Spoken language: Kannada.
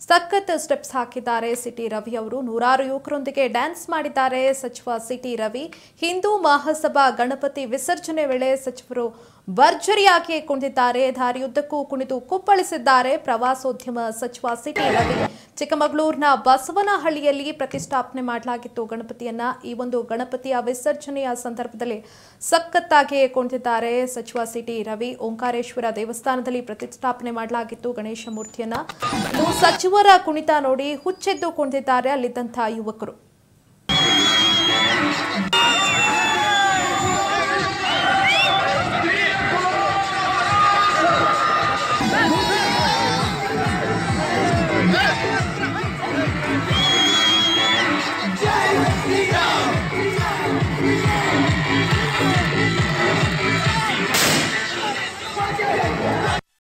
ಸಖತ್ ಸ್ಟೆಪ್ಸ್ ಹಾಕಿದ್ದಾರೆ ಸಿಟಿ ರವಿ ಅವರು ನೂರಾರು ಯುವಕರೊಂದಿಗೆ ಡ್ಯಾನ್ಸ್ ಮಾಡಿದ್ದಾರೆ ಸಚಿವ ಸಿಟಿ ರವಿ ಹಿಂದೂ ಮಹಾಸಭಾ ಗಣಪತಿ ವಿಸರ್ಜನೆ ವೇಳೆ ಸಚಿವರು ಭರ್ಜರಿಯಾಗಿ ಕುಣಿದಿದ್ದಾರೆ ದಾರಿಯುದ್ದಕ್ಕೂ ಕುಣಿದು ಕುಪ್ಪಳಿಸಿದ್ದಾರೆ ಪ್ರವಾಸೋದ್ಯಮ ಸಚಿವ ಸಿಟಿ ರವಿ ಚಿಕ್ಕಮಗಳೂರಿನ ಬಸವನಹಳ್ಳಿಯಲ್ಲಿ ಪ್ರತಿಷ್ಠಾಪನೆ ಮಾಡಲಾಗಿತ್ತು ಗಣಪತಿಯನ್ನ ಈ ಒಂದು ಗಣಪತಿಯ ವಿಸರ್ಜನೆಯ ಸಂದರ್ಭದಲ್ಲಿ ಸಖತ್ತಾಗಿ ಕುಣಿದಿದ್ದಾರೆ ಸಚಿವ ಸಿಟಿ ರವಿ ಓಂಕಾರೇಶ್ವರ ದೇವಸ್ಥಾನದಲ್ಲಿ ಪ್ರತಿಷ್ಠಾಪನೆ ಮಾಡಲಾಗಿತ್ತು ಗಣೇಶ ಮೂರ್ತಿಯನ್ನ ಇನ್ನು ಸಚಿವರ ಕುಣಿತ ನೋಡಿ ಹುಚ್ಚೆದ್ದು ಕುಣಿದಿದ್ದಾರೆ ಅಲ್ಲಿದ್ದಂಥ ಯುವಕರು